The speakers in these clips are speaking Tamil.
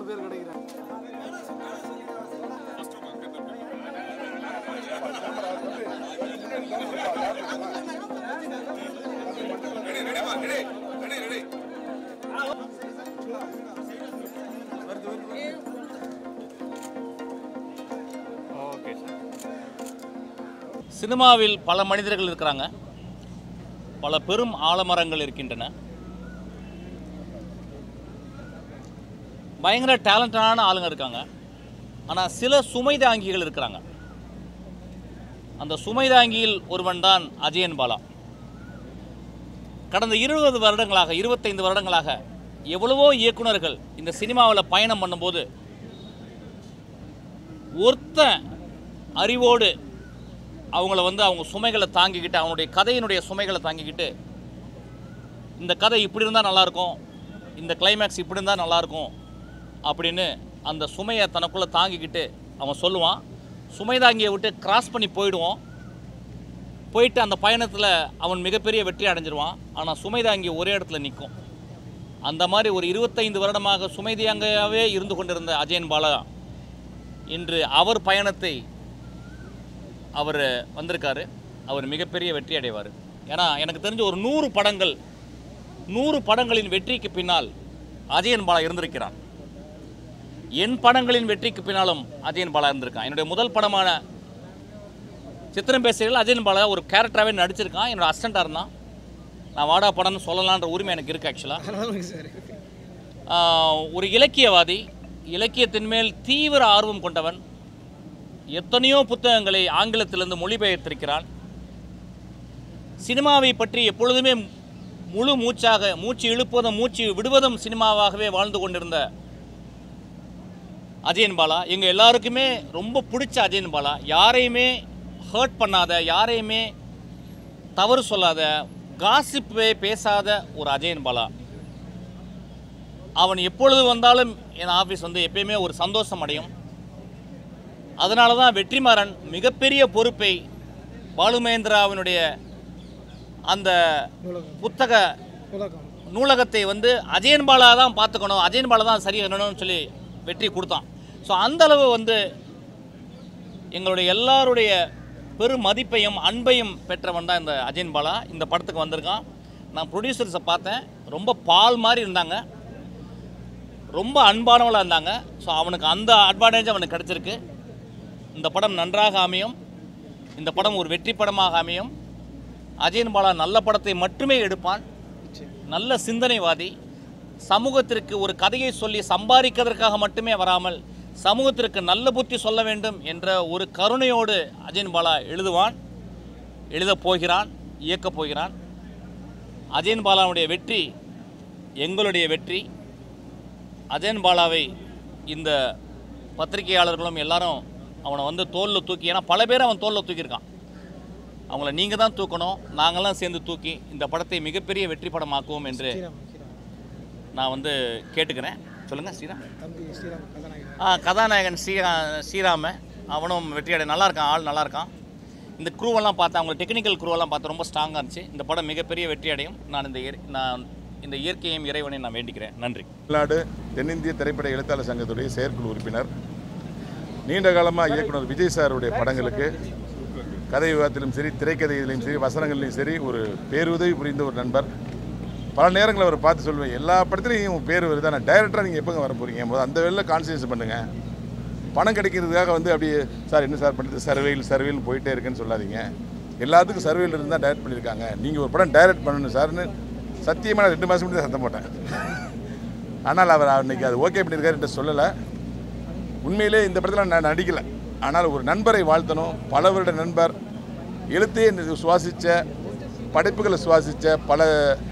பேர் கிடைக்கிறாங்க ஓகே சினிமாவில் பல மனிதர்கள் இருக்கிறாங்க பல பெரும் ஆலமரங்கள் இருக்கின்றன பயங்கர டேலண்டடான ஆளுங்க இருக்காங்க ஆனால் சில சுமைதாங்கிகள் இருக்கிறாங்க அந்த சுமைதாங்கியில் ஒருவன் தான் அஜயன் பாலா கடந்த இருபது வருடங்களாக இருபத்தைந்து வருடங்களாக எவ்வளவோ இயக்குனர்கள் இந்த சினிமாவில் பயணம் பண்ணும்போது ஒருத்தன் அறிவோடு அவங்கள வந்து அவங்க சுமைகளை தாங்கிக்கிட்டு அவனுடைய கதையினுடைய சுமைகளை தாங்கிக்கிட்டு இந்த கதை இப்படி இருந்தால் நல்லாயிருக்கும் இந்த கிளைமேக்ஸ் இப்படி இருந்தால் நல்லாயிருக்கும் அப்படின்னு அந்த சுமையை தனக்குள்ளே தாங்கிக்கிட்டு அவன் சொல்லுவான் சுமை தாங்கியை விட்டு கிராஸ் பண்ணி போயிடுவோம் போயிட்டு அந்த பயணத்தில் அவன் மிகப்பெரிய வெற்றி அடைஞ்சிருவான் ஆனால் சுமை தாங்கி ஒரே இடத்துல நிற்கும் அந்த மாதிரி ஒரு இருபத்தைந்து வருடமாக சுமை தாங்கியாகவே இருந்து கொண்டிருந்த அஜயன் பாலா இன்று அவர் பயணத்தை அவர் வந்திருக்காரு அவர் மிகப்பெரிய வெற்றி அடைவார் ஏன்னா எனக்கு தெரிஞ்ச ஒரு நூறு படங்கள் நூறு படங்களின் வெற்றிக்கு பின்னால் அஜயன் பாலா இருந்திருக்கிறான் என் படங்களின் வெற்றிக்கு பின்னாலும் அஜயன் பாலா இருந்திருக்கான் என்னுடைய முதல் படமான சித்திரம் பேசுகையில் அஜயன் பாலா ஒரு கேரக்டராகவே நடிச்சிருக்கான் என்னோட அசிஸ்டண்ட்டாக இருந்தான் நான் வாடா படம்னு சொல்லலான்ற உரிமை எனக்கு இருக்குது ஆக்சுவலாக சார் ஆஹ் ஒரு இலக்கியவாதி இலக்கியத்தின் மேல் தீவிர ஆர்வம் கொண்டவன் எத்தனையோ புத்தகங்களை ஆங்கிலத்திலிருந்து மொழிபெயர்த்திருக்கிறான் சினிமாவை பற்றி எப்பொழுதுமே முழு மூச்சாக மூச்சு இழுப்பதும் மூச்சு விடுவதும் சினிமாவாகவே வாழ்ந்து கொண்டிருந்த அஜயன் பாலா எங்கள் எல்லாருக்குமே ரொம்ப பிடிச்ச அஜயன் பாலா யாரையுமே ஹர்ட் பண்ணாத யாரையுமே தவறு சொல்லாத காசிப்பே பேசாத ஒரு அஜயன் பாலா அவன் எப்பொழுது வந்தாலும் என் ஆஃபீஸ் வந்து எப்பயுமே ஒரு சந்தோஷம் அடையும் அதனால தான் வெற்றிமாறன் மிகப்பெரிய பொறுப்பை பாலுமகேந்திராவினுடைய அந்த நூலகம் புத்தக நூலகம் நூலகத்தை வந்து அஜயன் பாலா தான் பார்த்துக்கணும் அஜயன் பாலா தான் சரி பண்ணணும்னு சொல்லி வெற்றி கொடுத்தான் ஸோ அந்த அளவு வந்து எங்களுடைய எல்லாருடைய பெரும் மதிப்பையும் அன்பையும் பெற்றவன் தான் இந்த அஜயன் பாலா இந்த படத்துக்கு வந்திருக்கான் நான் ப்ரொடியூசர்ஸை பார்த்தேன் ரொம்ப பால் மாதிரி இருந்தாங்க ரொம்ப அன்பானவளாக இருந்தாங்க ஸோ அவனுக்கு அந்த அட்வான்டேஜ் அவனுக்கு கிடச்சிருக்கு இந்த படம் நன்றாக அமையும் இந்த படம் ஒரு வெற்றி படமாக அமையும் அஜயன் பாலா நல்ல படத்தை மட்டுமே எடுப்பான் நல்ல சிந்தனைவாதி சமூகத்திற்கு ஒரு கதையை சொல்லி சம்பாதிக்கிறதற்காக மட்டுமே வராமல் சமூகத்திற்கு நல்ல புத்தி சொல்ல வேண்டும் என்ற ஒரு கருணையோடு அஜயன் பாலா எழுதுவான் எழுதப் போகிறான் இயக்கப் போகிறான் அஜயன் பாலாவுடைய வெற்றி எங்களுடைய வெற்றி அஜயன் பாலாவை இந்த பத்திரிகையாளர்களும் எல்லாரும் அவனை வந்து தோளில் தூக்கி ஏன்னா பல பேர் அவன் தோளில் தூக்கியிருக்கான் அவங்கள நீங்கள் தான் தூக்கணும் நாங்கள்லாம் சேர்ந்து தூக்கி இந்த படத்தை மிகப்பெரிய வெற்றி படமாக்குவோம் என்று ஸ்ரீராம் ஸ்ரீராம் நான் வந்து கேட்டுக்கிறேன் சொல்லுங்கள் ஸ்ரீராம் தம்பி ஸ்ரீராம் கதாநாயகன் ஆ கதாநாயகன் ஸ்ரீரா ஸ்ரீராம அவனும் வெற்றியடை நல்லா இருக்கான் ஆள் நல்லா இருக்கான் இந்த குரூவெல்லாம் பார்த்தேன் அவங்க டெக்னிக்கல் குரூவெல்லாம் பார்த்து ரொம்ப ஸ்ட்ராங்காக இருந்துச்சு இந்த படம் மிகப்பெரிய வெற்றி அடையும் நான் இந்த இயற்- நான் இந்த இயற்கையும் இறைவனையும் நான் வேண்டிக்கிறேன் நன்றி தமிழ்நாடு தென்னிந்திய திரைப்பட எழுத்தாளர் சங்கத்துடைய செயற்குழு உறுப்பினர் நீண்ட காலமாக இயக்குனர் விஜய் சாருடைய படங்களுக்கு கதை விவாதத்திலும் சரி திரைக்கதையிலும் சரி வசனங்களிலும் சரி ஒரு பேருதவி புரிந்த ஒரு நண்பர் பல நேரங்களில் அவர் பார்த்து சொல்லுவேன் எல்லா படத்துலையும் உங்கள் பேர் வருது ஆனால் டைரக்டராக நீங்கள் எப்போங்க வர போகிறீங்க போது அந்த வேலையில் கான்சன்ட்ரேட் பண்ணுங்கள் பணம் கிடைக்கிறதுக்காக வந்து அப்படியே சார் என்ன சார் பண்ணுறது சர்வேயில் சர்வேல்னு போயிட்டே இருக்குன்னு சொல்லாதீங்க எல்லாத்துக்கும் சர்வேயில் இருந்து தான் டைரக்ட் பண்ணியிருக்காங்க நீங்கள் ஒரு படம் டைரக்ட் பண்ணணும் சார்னு சத்தியமாக நான் ரெண்டு மாதம் முன்னாடி சத்தம் போட்டேன் ஆனால் அவர் அன்னைக்கு அது ஓகே பண்ணியிருக்காரு என்று சொல்லலை உண்மையிலே இந்த படத்தில் நான் நடிக்கலை ஆனால் ஒரு நண்பரை வாழ்த்தணும் பல வருட நண்பர் எழுத்தையே சுவாசித்த படைப்புகளை சுவாசித்த பல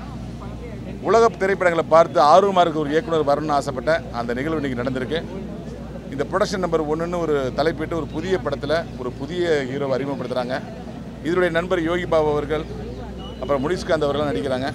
உலக திரைப்படங்களை பார்த்து ஆர்வமாக இருக்க ஒரு இயக்குனர் வரணும்னு ஆசைப்பட்டேன் அந்த நிகழ்வு இன்றைக்கி நடந்திருக்கு இந்த ப்ரொடக்ஷன் நம்பர் ஒன்றுன்னு ஒரு தலைப்பிட்டு ஒரு புதிய படத்தில் ஒரு புதிய ஹீரோவை அறிமுகப்படுத்துகிறாங்க இதனுடைய நண்பர் யோகி பாபு அவர்கள் அப்புறம் முனிஷ்காந்த் அவர்கள்லாம் நடிக்கிறாங்க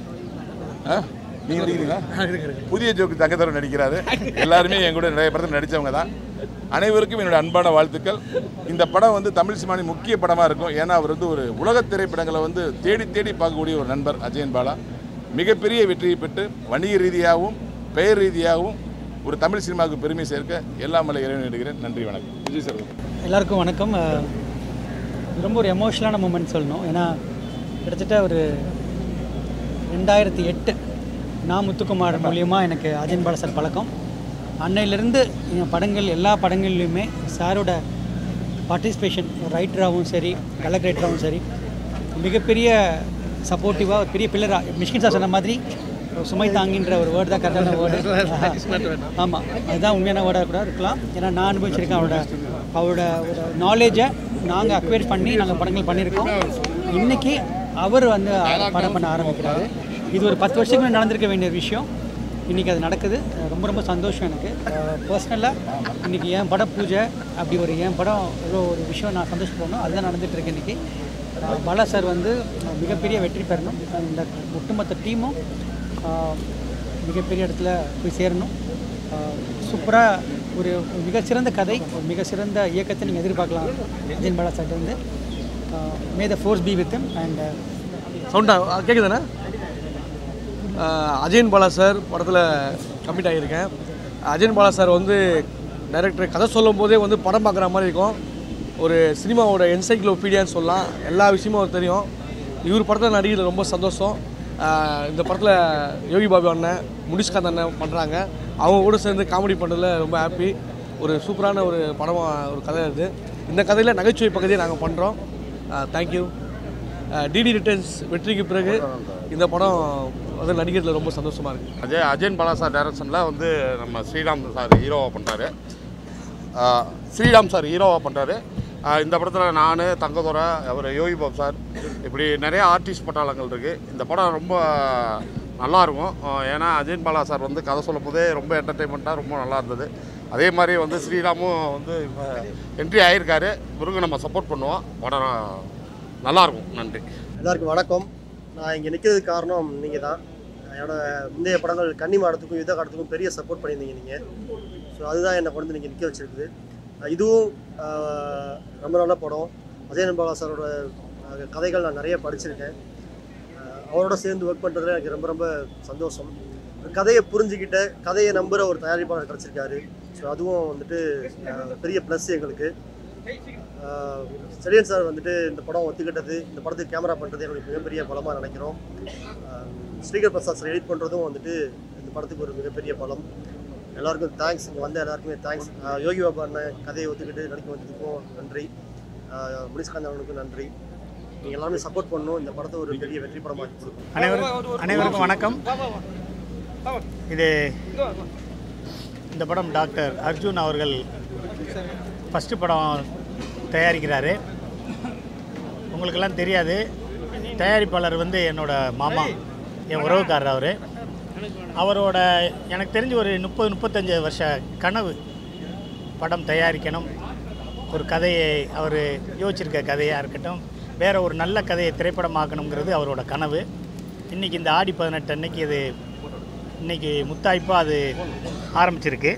ஆ நீங்கள் நடிக்கிறீங்களா புதிய ஜோக்கு தங்கத்தரம் நடிக்கிறாரு எல்லாருமே என் கூட நிறைய படத்தில் நடித்தவங்க தான் அனைவருக்கும் என்னோட அன்பான வாழ்த்துக்கள் இந்த படம் வந்து தமிழ் சினிமாவின் முக்கிய படமாக இருக்கும் ஏன்னா அவர் வந்து ஒரு உலக திரைப்படங்களை வந்து தேடி தேடி பார்க்கக்கூடிய ஒரு நண்பர் அஜயன் பாலா மிகப்பெரிய வெற்றியை பெற்று வணிக ரீதியாகவும் பெயர் ரீதியாகவும் ஒரு தமிழ் சினிமாவுக்கு பெருமை சேர்க்க எல்லாம் மலை இறைவன் எடுக்கிறேன் நன்றி வணக்கம் விஜய் சார் எல்லாருக்கும் வணக்கம் அஹ், இது ரொம்ப ஒரு எமோஷ்னலான மூமெண்ட் சொல்லணும் ஏன்னா கிட்டத்தட்ட ஒரு ரெண்டாயிரத்தி எட்டு நான் முத்துக்குமார் மூலியமாக எனக்கு அஜயன் பால சார் பழக்கம் அன்னையிலேருந்து என் படங்கள் எல்லா படங்கள்லையுமே சாரோட பார்ட்டிசிபேஷன் ரைட்டராகவும் சரி கலெக்ட் ரைட்டராகவும் சரி மிகப்பெரிய சப்போர்ட்டிவாக பெரிய பில்லராக மிஷ்கின் சார் சொன்ன மாதிரி சுமை தாங்கின்ற ஒரு வேர்டு தான் கரெக்டான வேர்டு ஆமாம் அதுதான் உண்மையான வேர்டாக கூட இருக்கலாம் ஏன்னா நான் அனுபவிச்சிருக்கேன் அவரோட அவரோட ஒரு நாலேஜை நாங்கள் அக்வேர் பண்ணி நாங்கள் படங்கள் பண்ணியிருக்கோம் இன்றைக்கி அவர் வந்து படம் பண்ண ஆரம்பிக்கிறாரு இது ஒரு பத்து வருஷத்துக்கு முன்னாடி நடந்திருக்க வேண்டிய விஷயம் இன்றைக்கி அது நடக்குது அஹ் ரொம்ப ரொம்ப சந்தோஷம் எனக்கு பர்சனலாக இன்றைக்கி என் பட பூஜை அப்படி ஒரு என் படம் எவ்வளோ ஒரு விஷயம் நான் சந்தோஷப்படணும் அதுதான் நடந்துட்டு இருக்கு இன்றைக்கி பாலா சார் வந்து அஹ், மிகப்பெரிய வெற்றி பெறணும் இந்த ஒட்டுமொத்த டீமும் ஆஹ், மிகப்பெரிய இடத்துல போய் சேரணும் சூப்பராக ஒரு மிகச்சிறந்த கதை ஒரு மிகச்சிறந்த இயக்கத்தை நீங்கள் எதிர்பார்க்கலாம் அஜயன் பாலா சார் வந்து may the force be with and சவுண்டா கேட்குதானே அஜயன் பாலா சார் படத்தில் கமிட் ஆகியிருக்கேன் அஜயன் பாலா சார் வந்து டைரக்டர் கதை சொல்லும் போதே வந்து படம் பார்க்குற மாதிரி இருக்கும் ஒரு சினிமாவோட என்சைக்ளோபீடியான்னு சொல்லலாம் எல்லா விஷயமும் அவருக்கு தெரியும் இவர் படத்தில் நடிகர் ரொம்ப சந்தோஷம் ஆஹ் இந்த படத்தில் யோகி பாபு அண்ணன் முனிஷ்காந்த் அண்ணன் பண்ணுறாங்க அவங்க கூட சேர்ந்து காமெடி பண்ணுறதுல ரொம்ப ஹாப்பி ஒரு சூப்பரான ஒரு படமாக ஒரு கதை இது இந்த கதையில் நகைச்சுவை பகுதியை நாங்கள் பண்ணுறோம் தேங்க்யூ டிடி ரிட்டர்ன்ஸ் வெற்றிக்கு பிறகு இந்த படம் வந்து நடிகர்கள் ரொம்ப சந்தோஷமாக இருக்குது அஜய் அஜயன் பாலா சார் டைரக்ஷனில் வந்து நம்ம ஸ்ரீராம் சார் ஹீரோவாக பண்ணுறாரு ஸ்ரீராம் சார் ஹீரோவாக பண்ணுறாரு இந்த படத்தில் நான் தங்கதுரை அவர் யோகி பாபு சார் இப்படி நிறைய ஆர்டிஸ்ட் பட்டாளங்கள் இருக்குது இந்த படம் ரொம்ப நல்லா இருக்கும் ஆஹ் ஏன்னா அஜயன் பாலா சார் வந்து கதை சொல்லும் போதே ரொம்ப என்டர்டெயின்மெண்ட்டாக ரொம்ப நல்லா இருந்தது அதே மாதிரி வந்து ஸ்ரீராமும் வந்து இப்போ என்ட்ரி ஆகியிருக்காரு இவருங்க நம்ம சப்போர்ட் பண்ணுவோம் படம் நல்லாயிருக்கும் நன்றி எல்லாருக்கும் வணக்கம் நான் இங்கே நிற்கிறதுக்கு காரணம் நீங்கள் தான் என்னோட முந்தைய படங்கள் கன்னி மாடத்துக்கும் யுத்த காலத்துக்கும் பெரிய சப்போர்ட் பண்ணியிருந்தீங்க நீங்கள் ஸோ அதுதான் என்னை கொண்டு வந்து நீங்கள் நிற்க வச்சிருக்குது அஹ் இதுவும் ஆஹ், ரொம்ப நல்ல படம் அஜயன் பாலா சாரோட அஹ், கதைகள் நான் நிறைய படிச்சிருக்கேன் அஹ், அவரோட சேர்ந்து ஒர்க் பண்ணுறதுல எனக்கு ரொம்ப ரொம்ப சந்தோஷம் கதையை புரிஞ்சுக்கிட்ட கதையை நம்புகிற ஒரு தயாரிப்பாளர் கிடச்சிருக்காரு ஸோ அதுவும் வந்துட்டு அஹ், பெரிய ப்ளஸ் எங்களுக்கு ஆஹ் செலியன் சார் வந்துட்டு இந்த படம் ஒத்துக்கிட்டது இந்த படத்துக்கு கேமரா பண்ணுறது எங்களுக்கு மிகப்பெரிய பலமாக நினைக்கிறோம் ஆஹ் ஸ்ரீகர் பிரசாத் சார் எடிட் பண்ணுறதும் வந்துட்டு இந்த படத்துக்கு ஒரு மிகப்பெரிய பலம் எல்லாருக்கும் தேங்க்ஸ் இங்கே வந்த எல்லாருக்குமே தேங்க்ஸ் யோகி பாபா அண்ணன் கதையை ஒத்துக்கிட்டு நடிக்க வந்ததுக்கும் நன்றி ஆஹ் முனிஷ்காந்த் அவனுக்கும் நன்றி நீங்கள் எல்லாருமே சப்போர்ட் பண்ணணும் இந்த படத்தை ஒரு பெரிய வெற்றி படமாக்கி கொடுக்கணும் அனைவரும் அனைவருக்கும் வணக்கம் இது இந்த படம் டாக்டர் அர்ஜுன் அவர்கள் ஃபஸ்ட்டு படம் தயாரிக்கிறாரு உங்களுக்கெல்லாம் தெரியாது தயாரிப்பாளர் வந்து என்னோட மாமா என் உறவுக்காரர் அவர் அவரோட எனக்கு தெரிஞ்சு ஒரு முப்பது முப்பத்தஞ்சு வருஷ கனவு படம் தயாரிக்கணும் ஒரு கதையை அவர் யோசிச்சிருக்க கதையாக இருக்கட்டும் வேற ஒரு நல்ல கதையை திரைப்படமாக்கணுங்கிறது அவரோட கனவு இன்றைக்கி இந்த ஆடி பதினெட்டு அன்னைக்கு இது இன்றைக்கி முத்தாய்ப்பாக அது ஆரம்பிச்சிருக்கு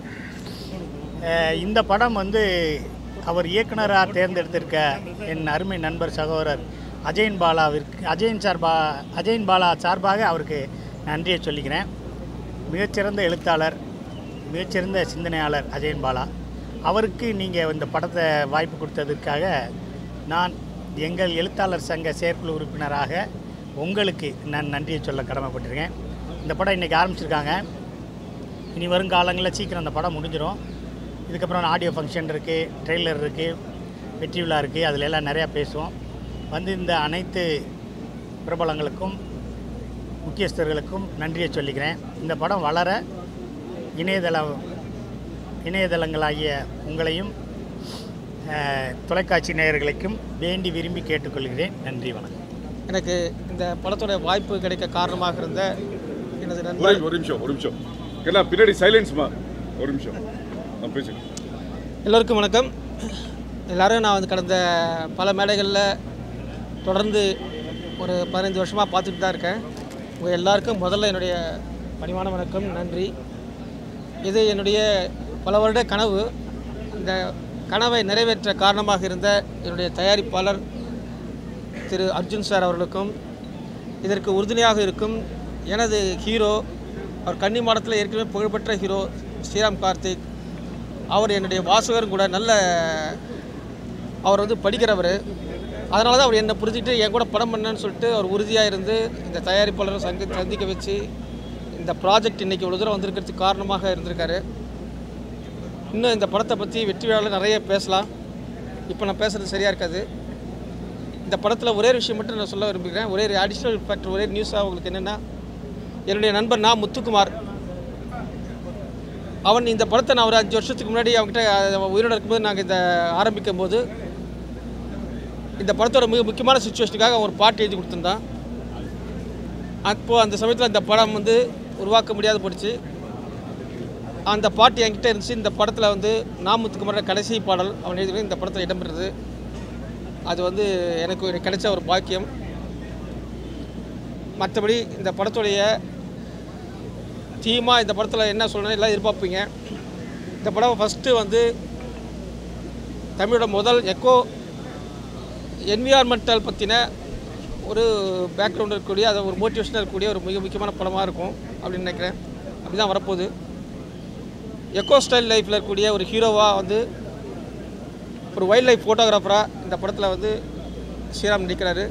அஹ் இந்த படம் வந்து அவர் இயக்குனராக தேர்ந்தெடுத்திருக்க என் அருமை நண்பர் சகோதரர் அஜயன் பாலாவிற்கு அஜயன் சார்பா அஜயன் பாலா சார்பாக அவருக்கு நன்றியை சொல்லிக்கிறேன் மிகச்சிறந்த எழுத்தாளர் மிகச்சிறந்த சிந்தனையாளர் அஜயன் பாலா அவருக்கு நீங்கள் இந்த படத்தை வாய்ப்பு கொடுத்ததற்காக நான் எங்கள் எழுத்தாளர் சங்க செயற்குழு உறுப்பினராக உங்களுக்கு நான் நன்றியை சொல்ல கடமைப்பட்டிருக்கேன் இந்த படம் இன்றைக்கி ஆரம்பிச்சிருக்காங்க இனி வரும் காலங்களில் சீக்கிரம் அந்த படம் முடிஞ்சிடும் இதுக்கப்புறம் ஆடியோ ஃபங்க்ஷன் இருக்குது ட்ரெய்லர் இருக்குது வெற்றி விழா இருக்குது அதில் எல்லாம் நிறையா பேசுவோம் வந்து இந்த அனைத்து பிரபலங்களுக்கும் முக்கியஸ்தர்களுக்கும் நன்றியை சொல்லிக்கிறேன் இந்த படம் வளர இணையதள இணையதளங்களாகிய உங்களையும் அஹ், தொலைக்காட்சி நேயர்களுக்கும் வேண்டி விரும்பி கேட்டுக்கொள்கிறேன் நன்றி வணக்கம் எனக்கு இந்த படத்தோட வாய்ப்பு கிடைக்க காரணமாக இருந்த எனது ஒரு நண்பர் ஒரு நிமிஷம் ஒரு நிமிஷம் எல்லாம் பின்னாடி சைலன்ஸ்மா ஒரு நிமிஷம் நான் பேசுகிறேன் எல்லோருக்கும் வணக்கம் எல்லாரும் நான் வந்து கடந்த பல மேடைகளில் தொடர்ந்து ஒரு பதினைந்து வருஷமாக பார்த்துட்டு தான் இருக்கேன் உங்கள் எல்லாருக்கும் முதல்ல என்னுடைய பணிவான வணக்கம் நன்றி இது என்னுடைய பல வருட கனவு இந்த கனவை நிறைவேற்ற காரணமாக இருந்த என்னுடைய தயாரிப்பாளர் திரு அர்ஜுன் சார் அவர்களுக்கும் இதற்கு உறுதுணையாக இருக்கும் எனது ஹீரோ அவர் கன்னி மாடத்தில் ஏற்கனவே புகழ்பெற்ற ஹீரோ ஸ்ரீராம் கார்த்திக் அவர் என்னுடைய வாசகரும் கூட நல்ல அவர் வந்து படிக்கிறவர் அதனால தான் அவர் என்னை புரிஞ்சுக்கிட்டு என் கூட படம் பண்ணேன்னு சொல்லிட்டு அவர் உறுதியாக இருந்து இந்த தயாரிப்பாளரை சங்க சந்திக்க வச்சு இந்த ப்ராஜெக்ட் இன்றைக்கி இவ்வளோ தூரம் வந்திருக்கிறதுக்கு காரணமாக இருந்திருக்காரு இன்னும் இந்த படத்தை பற்றி வெற்றி விழாவில் நிறைய பேசலாம் இப்போ நான் பேசுகிறது சரியாக இருக்காது இந்த படத்தில் ஒரே ஒரு விஷயம் மட்டும் நான் சொல்ல விரும்புகிறேன் ஒரே ஒரு அடிஷ்னல் ஃபேக்டர் ஒரே நியூஸாக உங்களுக்கு என்னென்னா என்னுடைய நண்பர் நான் முத்துக்குமார் அவன் இந்த படத்தை நான் ஒரு அஞ்சு வருஷத்துக்கு முன்னாடி அவங்ககிட்ட அவன் உயிரோட இருக்கும்போது நாங்கள் இந்த ஆரம்பிக்கும் போது இந்த படத்தோட மிக முக்கியமான சுச்சுவேஷனுக்காக ஒரு பாட்டு எழுதி கொடுத்துருந்தான் அப்போது அந்த சமயத்தில் இந்த படம் வந்து உருவாக்க முடியாத போயிடுச்சு அந்த பாட்டு என்கிட்ட இருந்துச்சு இந்த படத்தில் வந்து நாமுத்துக்குமாரோட கடைசி பாடல் அவன் எழுதி இந்த படத்தில் இடம்பெறுது அது வந்து எனக்கு ஒரு கிடைச்ச ஒரு பாக்கியம் மற்றபடி இந்த படத்துடைய தீமாக இந்த படத்தில் என்ன சொல்லணும் எல்லாம் எதிர்பார்ப்பீங்க இந்த படம் ஃபஸ்ட்டு வந்து தமிழோட முதல் எக்கோ என்விரான்மெண்டல் பற்றின ஒரு பேக்ரவுண்ட் இருக்கக்கூடிய அது ஒரு மோட்டிவேஷனாக இருக்கக்கூடிய ஒரு மிக முக்கியமான படமாக இருக்கும் அப்படின்னு நினைக்கிறேன் அப்படி தான் வரப்போகுது எக்கோ ஸ்டைல் லைஃப்பில் இருக்கக்கூடிய ஒரு ஹீரோவாக வந்து ஒரு வைல்ட் லைஃப் ஃபோட்டோகிராஃபராக இந்த படத்தில் வந்து ஸ்ரீராம் நடிக்கிறாரு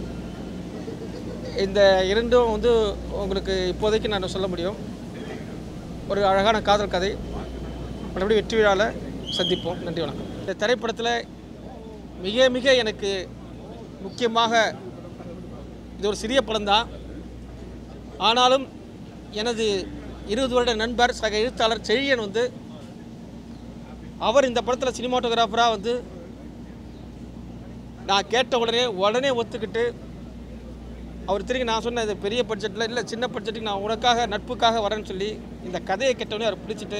இந்த இரண்டும் வந்து உங்களுக்கு இப்போதைக்கு நான் சொல்ல முடியும் ஒரு அழகான காதல் கதை மறுபடியும் வெற்றி விழாவில் சந்திப்போம் நன்றி வணக்கம் இந்த திரைப்படத்தில் மிக மிக எனக்கு முக்கியமாக இது ஒரு சிறிய படம்தான் ஆனாலும் எனது இருபது வருட நண்பர் சக எழுத்தாளர் செழியன் வந்து அவர் இந்த படத்தில் சினிமாட்டோகிராஃபராக வந்து நான் கேட்ட உடனே உடனே ஒத்துக்கிட்டு அவர் திரும்பி நான் சொன்ன இது பெரிய பட்ஜெட்டில் இல்லை சின்ன பட்ஜெட்டுக்கு நான் உனக்காக நட்புக்காக வரேன்னு சொல்லி இந்த கதையை கேட்டவுடனே அவர் பிடிச்சிட்டு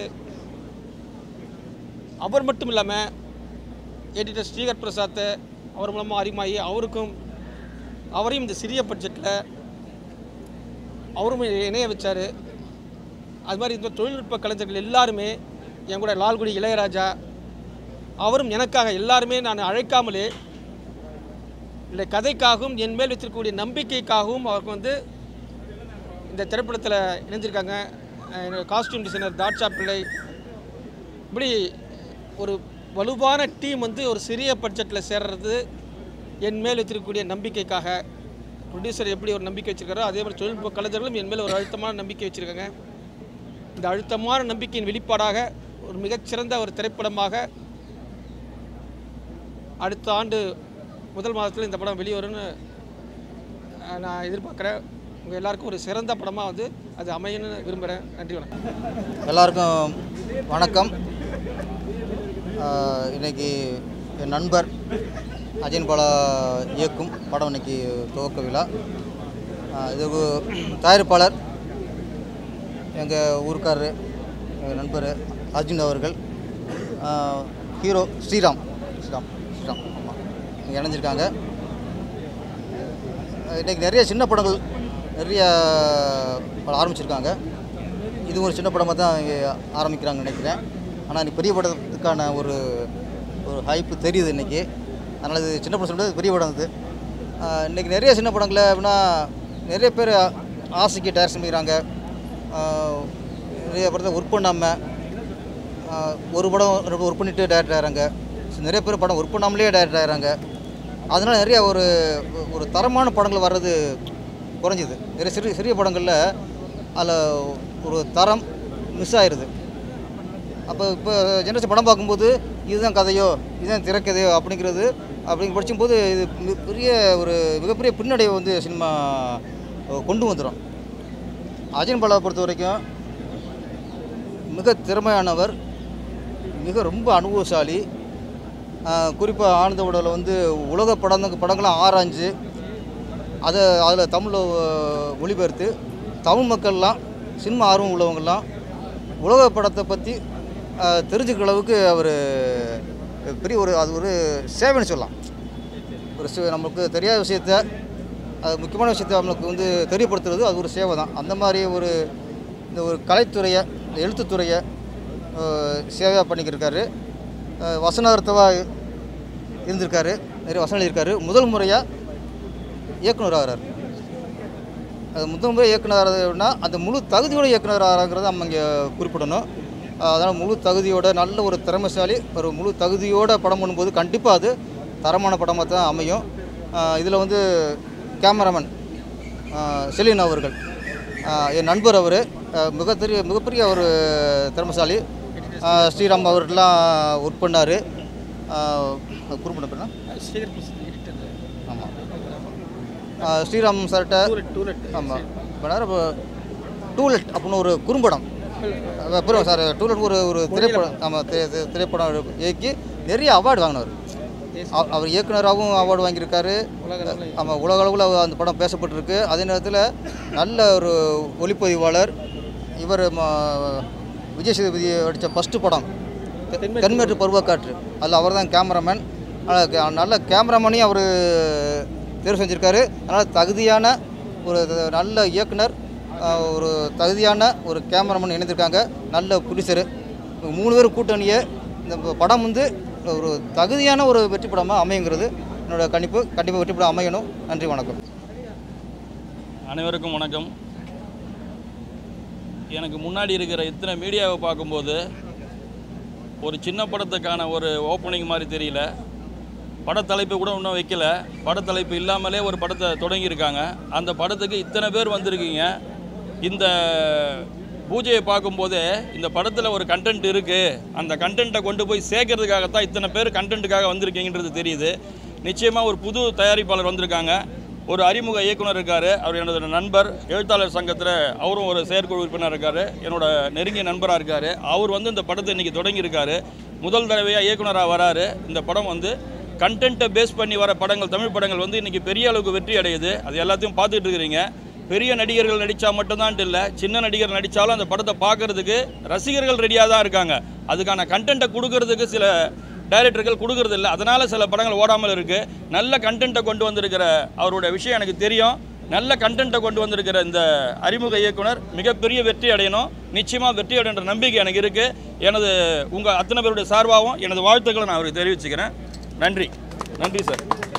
அவர் மட்டும் இல்லாமல் எடிட்டர் ஸ்ரீகர் பிரசாத்தை அவர் மூலமாக அறிமாயி அவருக்கும் அவரையும் இந்த சிறிய பட்ஜெட்டில் அவரும் இணைய வச்சார் அது மாதிரி இந்த தொழில்நுட்ப கலைஞர்கள் எல்லாருமே என் கூட லால்குடி இளையராஜா அவரும் எனக்காக எல்லாருமே நான் அழைக்காமலே இந்த கதைக்காகவும் என் மேல் வைத்திருக்கக்கூடிய நம்பிக்கைக்காகவும் அவருக்கு வந்து இந்த திரைப்படத்தில் இணைஞ்சிருக்காங்க அஹ் என்னோட காஸ்டியூம் டிசைனர் தாட்சா பிள்ளை இப்படி ஒரு வலுவான டீம் வந்து ஒரு சிறிய பட்ஜெட்டில் சேர்றது என் மேல் வைத்திருக்கக்கூடிய நம்பிக்கைக்காக ப்ரொடியூசர் எப்படி ஒரு நம்பிக்கை வச்சிருக்காரோ அதே மாதிரி தொழில்நுட்ப கலைஞர்களும் என் மேல் ஒரு அழுத்தமான நம்பிக்கை வச்சுருக்காங்க இந்த அழுத்தமான நம்பிக்கையின் வெளிப்பாடாக ஒரு மிகச்சிறந்த ஒரு திரைப்படமாக அடுத்த ஆண்டு முதல் மாதத்தில் இந்த படம் வெளிவரும்னு அஹ், நான் எதிர்பார்க்குறேன் உங்கள் எல்லாருக்கும் ஒரு சிறந்த படமாக வந்து அது அமையணும்னு விரும்புகிறேன் நன்றி வணக்கம் எல்லாருக்கும் வணக்கம் ஆஹ் இன்னைக்கு என் நண்பர் அஜயன் பாலா இயக்கும் படம் இன்னைக்கு துவக்க விழா ஆஹ் இதுக்கு தயாரிப்பாளர் எங்கள் ஊருக்காரரு எங்கள் நண்பர் அர்ஜுன் அவர்கள் ஆஹ் ஹீரோ ஸ்ரீராம் ஸ்ரீராம் ஸ்ரீராம் ஆமாம் இங்கே இணைஞ்சிருக்காங்க இன்றைக்கி நிறைய சின்ன படங்கள் நிறைய படம் ஆரம்பிச்சிருக்காங்க இது ஒரு சின்ன படமாக தான் இங்கே ஆரம்பிக்கிறாங்கன்னு நினைக்கிறேன் ஆனால் இன்னைக்கு பெரிய படத்துக்கான ஒரு ஒரு ஹைப்பு தெரியுது இன்றைக்கி அதனால் இது சின்ன படம் சொல்கிறது பெரிய படம் இது ஆஹ் இன்னைக்கு நிறைய சின்ன படங்களை அப்படின்னா நிறைய பேர் ஆசைக்கு டேரக்ஷன் பண்ணிக்கிறாங்க ஆஹ் நிறைய படத்தை ஒர்க் பண்ணாமல் ஒரு படம் ரெண்டு ஒர்க் பண்ணிட்டு டேரக்டர் ஆகிறாங்க நிறைய பேர் படம் ஒர்க் பண்ணாமலே டேரக்டர் ஆகிறாங்க அதனால் நிறைய ஒரு ஒரு தரமான படங்கள் வர்றது குறைஞ்சிது நிறைய சிறிய சிறிய படங்களில் அதில் ஒரு தரம் மிஸ் ஆயிடுது அப்போ இப்போ ஜெனரேஷன் படம் பார்க்கும்போது இதுதான் கதையோ இதுதான் திரைக்கதையோ அப்படிங்கிறது அப்படிங்க படிக்கும்போது இது மி- பெரிய ஒரு மிகப்பெரிய பின்னடைவை வந்து சினிமா அஹ், கொண்டு வந்துடும் அஜயன் பாலாவை பொறுத்த வரைக்கும் மிக திறமையானவர் மிக ரொம்ப அனுபவசாலி குறிப்பாக ஆனந்த உடலில் வந்து உலக படம் படங்களாம் ஆராய்ஞ்சு அதை அதில் தமிழில் மொழிபெயர்த்து தமிழ் மக்கள்லாம் சினிமா ஆர்வம் உள்ளவங்கெல்லாம் உலக படத்தை பற்றி தெரிஞ்சுக்கிற அளவுக்கு அவர் பெரிய ஒரு அது ஒரு சேவைன்னு சொல்லலாம் ஒரு சே- நமக்கு தெரியாத விஷயத்த அது முக்கியமான விஷயத்த நம்மளுக்கு வந்து தெரியப்படுத்துறது அது ஒரு சேவை தான் அந்த மாதிரி ஒரு இந்த ஒரு கலைத்துறையை இந்த எழுத்துத்துறையை சேவையாக பண்ணிக்கிருக்காரு அஹ் வசனகர்த்தவாக இருந்திருக்காரு நிறைய வசனம் எழுதியிருக்காரு முதல் முறையாக இயக்குனர் ஆகிறார் அது முதல் முறை இயக்குனர் ஆகிறது அப்படின்னா அந்த முழு தகுதியோட இயக்குனர் ஆகிறாங்கிறத நம்ம இங்கே குறிப்பிடணும் அதனால் முழு தகுதியோட நல்ல ஒரு திறமைசாலி ஒரு முழு தகுதியோட படம் பண்ணும்போது கண்டிப்பாக அது தரமான படமாக தான் அமையும் இதில் வந்து கேமராமேன் செலின் அவர்கள் ஆஹ் என் நண்பர் அவர் மிகப்பெரிய மிகப்பெரிய ஒரு திறமைசாலி ஆஹ் ஸ்ரீராம் அவர்லாம் ஒர்க் பண்ணார் குறும்பட பேர்னா ஆமாம் ஸ்ரீராம் சார்கிட்ட ஆமாம் பண்ணார் அப்போ டூலெட் அப்படின்னு ஒரு குறும்படம் அப்புறம் சார் டூலெட் ஒரு ஒரு திரைப்படம் ஆமாம் திரைப்படம் இயக்கி நிறைய அவார்டு வாங்கினார் அவ- அவர் இயக்குனராகவும் அவார்டு வாங்கியிருக்காரு ஆமாம் உலக அளவில் அந்த படம் பேசப்பட்டிருக்கு அதே நேரத்தில் நல்ல ஒரு ஒளிப்பதிவாளர் இவர் ம- விஜய் சேதுபதி நடித்த ஃபஸ்ட்டு படம் தென்மேற்கு பருவக்காற்று அதில் அவர் தான் கேமராமேன் நல்ல கேமராமேனையும் அவர் தேர்வு செஞ்சுருக்காரு அதனால் தகுதியான ஒரு நல்ல இயக்குனர் அஹ், ஒரு தகுதியான ஒரு கேமராமேன் இணைந்திருக்காங்க நல்ல ப்ரொடியூசரு மூணு பேர் கூட்டணியை இந்த படம் வந்து ஒரு தகுதியான ஒரு வெற்றி படமாக அமையுங்கிறது என்னோட கணிப்பு கண்டிப்பாக வெற்றி படம் அமையணும் நன்றி வணக்கம் அனைவருக்கும் வணக்கம் எனக்கு முன்னாடி இருக்கிற இத்தனை மீடியாவை பார்க்கும்போது ஒரு சின்ன படத்துக்கான ஒரு ஓப்பனிங் மாதிரி தெரியல படத்தலைப்பு கூட இன்னும் வைக்கல படத்தலைப்பு இல்லாமலே ஒரு படத்தை தொடங்கியிருக்காங்க அந்த படத்துக்கு இத்தனை பேர் வந்திருக்கீங்க இந்த பூஜையை பார்க்கும்போதே இந்த படத்தில் ஒரு கண்டென்ட் இருக்குது அந்த கண்டென்ட்டை கொண்டு போய் சேர்க்கறதுக்காகத்தான் இத்தனை பேர் கண்டென்ட்டுக்காக வந்திருக்கீங்கன்றது தெரியுது நிச்சயமாக ஒரு புது தயாரிப்பாளர் வந்திருக்காங்க ஒரு அறிமுக இயக்குனர் இருக்கார் அவர் எனது நண்பர் எழுத்தாளர் சங்கத்தில் அவரும் ஒரு செயற்குழு உறுப்பினர் இருக்கார் என்னோட நெருங்கிய நண்பராக இருக்கார் அவர் வந்து இந்த படத்தை இன்றைக்கி தொடங்கியிருக்காரு முதல் தடவையாக இயக்குனராக வராரு இந்த படம் வந்து கண்டென்ட்டை பேஸ் பண்ணி வர படங்கள் தமிழ் படங்கள் வந்து இன்றைக்கி பெரிய அளவுக்கு வெற்றி அடையுது அது எல்லாத்தையும் பார்த்துட்டு இருக்கிறீங்க பெரிய நடிகர்கள் நடித்தா மட்டும்தான் இல்லை சின்ன நடிகர் நடித்தாலும் அந்த படத்தை பார்க்கறதுக்கு ரசிகர்கள் ரெடியாக தான் இருக்காங்க அதுக்கான கண்டென்ட்டை கொடுக்கறதுக்கு சில டைரக்டர்கள் கொடுக்கறது இல்லை அதனால் சில படங்கள் ஓடாமல் இருக்குது நல்ல கண்டென்ட்டை கொண்டு வந்திருக்கிற அவருடைய விஷயம் எனக்கு தெரியும் நல்ல கண்டென்ட்டை கொண்டு வந்திருக்கிற இந்த அறிமுக இயக்குனர் மிகப்பெரிய வெற்றி அடையணும் நிச்சயமாக வெற்றி அடைன்ற நம்பிக்கை எனக்கு இருக்குது எனது உங்கள் அத்தனை பேருடைய சார்பாகவும் எனது வாழ்த்துக்களை நான் அவருக்கு தெரிவிச்சுக்கிறேன் நன்றி நன்றி சார்